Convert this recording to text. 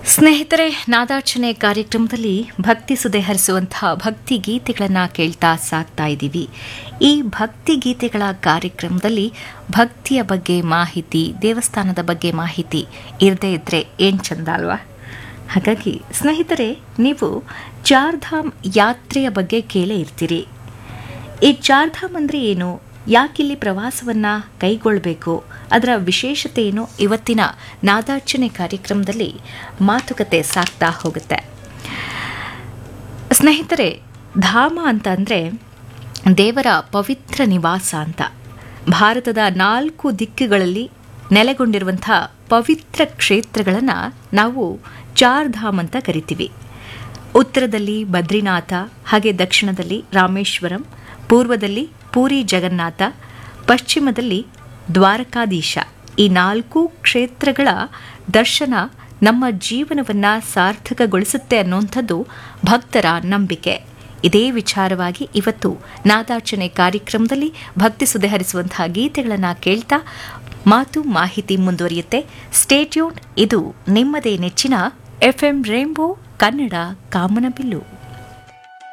ಸ್ನೇಹಿತರೆ ನಾದಾರ್ಚನೆ ಕಾರ್ಯಕ್ರಮದಲ್ಲಿ ಭಕ್ತಿ ಸುದೆ ಹರಿಸುವಂತಹ ಭಕ್ತಿ ಗೀತೆಗಳನ್ನು ಕೇಳ್ತಾ ಸಾಕ್ತಾ ಇದ್ದೀವಿ ಈ ಭಕ್ತಿ ಗೀತೆಗಳ ಕಾರ್ಯಕ್ರಮದಲ್ಲಿ ಭಕ್ತಿಯ ಬಗ್ಗೆ ಮಾಹಿತಿ ದೇವಸ್ಥಾನದ ಬಗ್ಗೆ ಮಾಹಿತಿ ಇರದೇ ಇದ್ರೆ ಏನು ಚಂದ ಅಲ್ವಾ ಹಾಗಾಗಿ ಸ್ನೇಹಿತರೆ ನೀವು ಚಾರ್ಧಾಮ್ ಯಾತ್ರೆಯ ಬಗ್ಗೆ ಕೇಳೇ ಇರ್ತೀರಿ ಈ ಚಾರ್ಧಾಮ್ ಅಂದರೆ ಏನು ಯಾಕಿಲ್ಲಿ ಪ್ರವಾಸವನ್ನು ಕೈಗೊಳ್ಳಬೇಕು ಅದರ ವಿಶೇಷತೆ ಏನು ಇವತ್ತಿನ ನಾದಾರ್ಚನೆ ಕಾರ್ಯಕ್ರಮದಲ್ಲಿ ಮಾತುಕತೆ ಸಾಕ್ತಾ ಹೋಗುತ್ತೆ ಸ್ನೇಹಿತರೆ ಧಾಮ ಅಂತ ಅಂದರೆ ದೇವರ ಪವಿತ್ರ ನಿವಾಸ ಅಂತ ಭಾರತದ ನಾಲ್ಕು ದಿಕ್ಕುಗಳಲ್ಲಿ ನೆಲೆಗೊಂಡಿರುವಂಥ ಪವಿತ್ರ ಕ್ಷೇತ್ರಗಳನ್ನು ನಾವು ಚಾರ್ಧಾಮ್ ಅಂತ ಕರಿತೀವಿ ಉತ್ತರದಲ್ಲಿ ಬದ್ರಿನಾಥ ಹಾಗೆ ದಕ್ಷಿಣದಲ್ಲಿ ರಾಮೇಶ್ವರಂ ಪೂರ್ವದಲ್ಲಿ ಪೂರಿ ಜಗನ್ನಾಥ ಪಶ್ಚಿಮದಲ್ಲಿ ದ್ವಾರಕಾಧೀಶ ಈ ನಾಲ್ಕು ಕ್ಷೇತ್ರಗಳ ದರ್ಶನ ನಮ್ಮ ಜೀವನವನ್ನು ಸಾರ್ಥಕಗೊಳಿಸುತ್ತೆ ಅನ್ನುವಂಥದ್ದು ಭಕ್ತರ ನಂಬಿಕೆ ಇದೇ ವಿಚಾರವಾಗಿ ಇವತ್ತು ನಾದಾರ್ಚನೆ ಕಾರ್ಯಕ್ರಮದಲ್ಲಿ ಭಕ್ತಿ ಸುದೆ ಹರಿಸುವಂತಹ ಗೀತೆಗಳನ್ನು ಕೇಳ್ತಾ ಮಾತು ಮಾಹಿತಿ ಮುಂದುವರಿಯುತ್ತೆ ಸ್ಟೇಟ್ಯೂನ್ ಇದು ನಿಮ್ಮದೇ ನೆಚ್ಚಿನ ಎಫ್ಎಂ ರೇಂಬೋ ಕನ್ನಡ ಕಾಮನಬಿಲ್ಲು